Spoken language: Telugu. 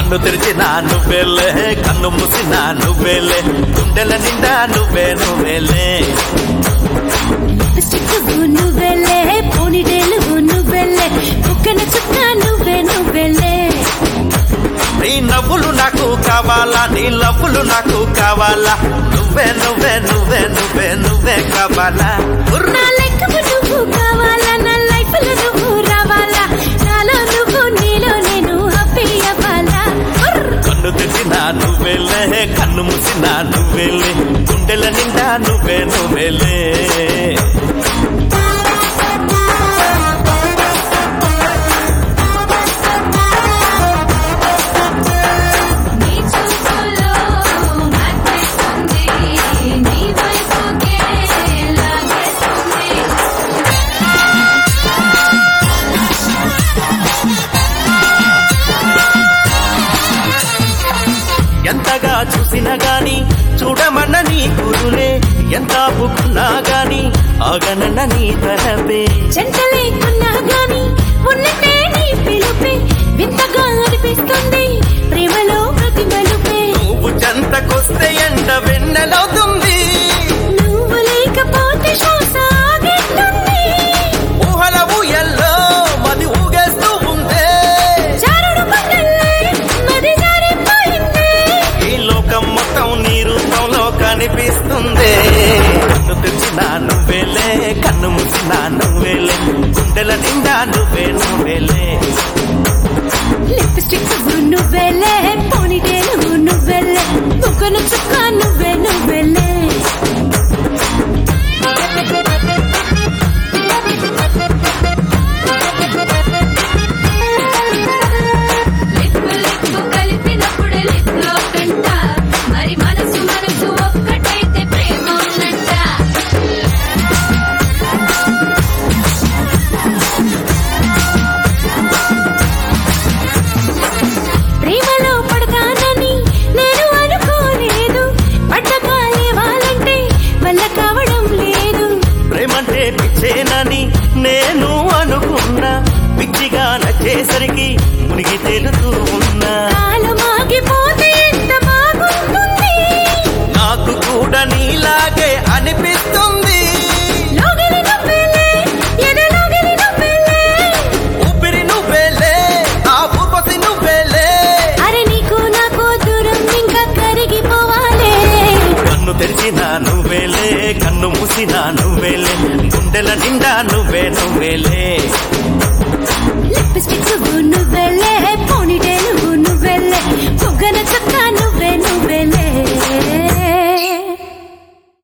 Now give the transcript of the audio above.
కన్ను తెరిచిన నువ్వేలే కన్ను మూసిన నువ్వేలే గుండెల నిండా నువ్వే నువ్వేలే లిప్స్టిక్ నువ్వెళ్ళే పోనీటేలు నువ్వెళ్ళే కుక్కన చుక్క నువ్వే నువ్వెళ్ళే నీ నవ్వులు నాకు కావాలా నీ లవ్వులు నాకు కావాలా నువ్వే నువ్వే నువ్వే నువ్వే నువ్వే కావాలా ఉర్రు. నా లెక్కకు నువ్వు కావాలా నా లైఫ్ లో నువ్వు రావాలా నాలో నువ్వు నీలో నేను హ్యాపీ అవ్వాలా ఉర్ర్. కన్ను తెరిచిన నువ్వేలే కన్ను మూసిన నువ్వేలే గుండెల నిండా నువ్వే నువ్వేలే నీ చూపులో మత్తెస్తుంది, నీ వైపుకే లాగేస్తుంది. ఎంతగా చూసినా గాని చూడమన్న నీ గురులే ఎంత పుక్కున్నా గాని ఆగనన్న నీ తరపే జంట లేకున్నా గాని ఉన్నట్టే నీ పిలుపే వింతగా అనిపిస్తుంది ప్రేమలో ప్రతి మలుపే నువ్వు చెంతకొస్తే ఎండ వెన్నెలవుతుంది నువ్వు లేకపోతే శ్వాస ఆగేస్తుంది ఊహల ఊయల్లో మది ఊగేస్తూ ఉందే జారుడు పక్కల్లే మది జారిపోయింది ఈ లోకం మొత్తం నీ రూపంలో కనిపిస్తుంది కన్ను తెరిచిన నువ్వేలే కన్ను మూసిన నువ్వేలే గుండెల నిండా నువ్వే నువ్వేలే లిప్స్టిక్ నువ్వెళ్ళే పోనీటేలు నువ్వెళ్ళే బుగ్గన చుక్క నువ్వే నువ్వెళ్ళే లిప్పు లిప్పు కలిపినప్పుడు లిప్లో కంట మరి మనసు మనసు ఒక్కటైతే ప్రేమ ఉన్నట్ట ప్రేమలో పడతానని నేను అనుకోలేదు పడ్డకాలేవాలంటే వల్ల కావడం లేదు ప్రేమంటే పిచ్చేనని నేను అనుకున్నా పిచ్చిగా నచ్చేసరికి మునిగి తేలుతూ ఉన్నా కాలం ఆగిపోతే ఎంత బాగుంటుంది నాకు కూడా నీలాగే అనిపిస్తుంది లోగిలి నువ్వెళ్ళే ఎదలోగిలి నువ్వెళ్ళే ఊపిరి నువ్వేలే ఆ ఊపసి నువ్వేలే అరే నీకు నాకు దూరం ఇంకా కరిగిపోవాలే కన్ను తెరిచిన నువ్వేలే కన్ను మూసిన నువ్వేలే గుండెల నిండా నువ్వే నువ్వేలే లిప్స్టిక్ నువ్వెళ్ళే